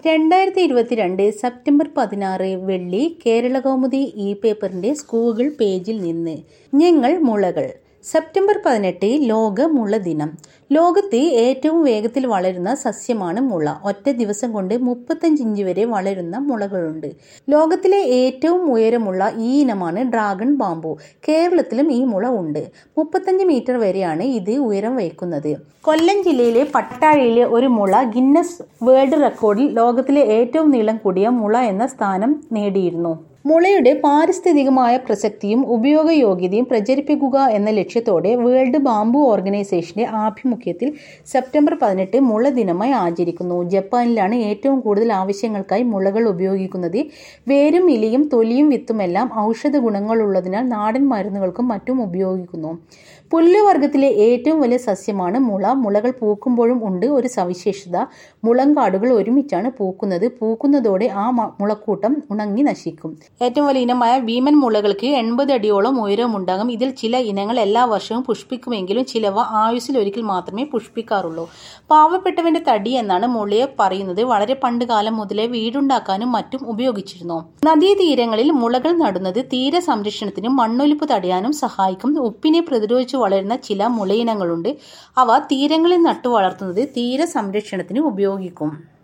രണ്ടായിരത്തി ഇരുപത്തിരണ്ട് സെപ്റ്റംബർ പതിനാറ് വെള്ളി കേരളകൗമുദി ഇ പേപ്പറിന്റെ സ്കൂൾ പേജിൽ നിന്ന് ഞങ്ങൾ മുളകൾ സെപ്റ്റംബർ പതിനെട്ട് ലോക മുള ദിനം ലോകത്ത് ഏറ്റവും വേഗത്തിൽ വളരുന്ന സസ്യമാണ് മുള ഒറ്റ ദിവസം കൊണ്ട് മുപ്പത്തഞ്ച് ഇഞ്ച് വരെ വളരുന്ന മുളകളുണ്ട് ലോകത്തിലെ ഏറ്റവും ഉയരമുള്ള ഈ ഇനമാണ് ഡ്രാഗൺ ബാമ്പു കേരളത്തിലും ഈ മുള ഉണ്ട് മുപ്പത്തഞ്ച് മീറ്റർ വരെയാണ് ഇത് ഉയരം വയ്ക്കുന്നത് കൊല്ലം ജില്ലയിലെ പട്ടാഴിയിലെ ഒരു മുള ഗിന്നസ് വേൾഡ് റെക്കോർഡിൽ ലോകത്തിലെ ഏറ്റവും നീളം കൂടിയ മുള എന്ന സ്ഥാനം നേടിയിരുന്നു മുളയുടെ പാരിസ്ഥിതികമായ പ്രസക്തിയും ഉപയോഗയോഗ്യതയും പ്രചരിപ്പിക്കുക എന്ന ലക്ഷ്യത്തോടെ വേൾഡ് ബാംബു ഓർഗനൈസേഷന്റെ ആഭിമുഖ്യത്തിൽ സെപ്റ്റംബർ പതിനെട്ട് മുള ദിനമായി ആചരിക്കുന്നു ജപ്പാനിലാണ് ഏറ്റവും കൂടുതൽ ആവശ്യങ്ങൾക്കായി മുളകൾ ഉപയോഗിക്കുന്നത് വേരും ഇലയും തൊലിയും വിത്തുമെല്ലാം ഔഷധ ഗുണങ്ങളുള്ളതിനാൽ നാടൻ മരുന്നുകൾക്കും മറ്റും ഉപയോഗിക്കുന്നു പുല്ലുവർഗത്തിലെ ഏറ്റവും വലിയ സസ്യമാണ് മുള മുളകൾ പൂക്കുമ്പോഴും ഉണ്ട് ഒരു സവിശേഷത മുളങ്കാടുകൾ ഒരുമിച്ചാണ് പൂക്കുന്നത് പൂക്കുന്നതോടെ ആ മുളക്കൂട്ടം ഉണങ്ങി നശിക്കും ഏറ്റവും വലിയ ഇനമായ ഭീമൻ മുളകൾക്ക് എൺപത് അടിയോളം ഉയരമുണ്ടാകും ഇതിൽ ചില ഇനങ്ങൾ എല്ലാ വർഷവും പുഷ്പിക്കുമെങ്കിലും ചിലവ ആയുസ്സിൽ ഒരിക്കൽ മാത്രമേ പുഷ്പിക്കാറുള്ളൂ പാവപ്പെട്ടവന്റെ തടി എന്നാണ് മുളയെ പറയുന്നത് വളരെ പണ്ട് കാലം മുതലേ വീടുണ്ടാക്കാനും മറ്റും ഉപയോഗിച്ചിരുന്നു നദീതീരങ്ങളിൽ മുളകൾ നടുന്നത് തീര സംരക്ഷണത്തിനും മണ്ണൊലിപ്പ് തടയാനും സഹായിക്കും ഉപ്പിനെ പ്രതിരോധിച്ച് വളരുന്ന ചില മുളയിനങ്ങളുണ്ട് അവ തീരങ്ങളിൽ നട്ടു വളർത്തുന്നത് തീര സംരക്ഷണത്തിന് ഉപയോഗിക്കും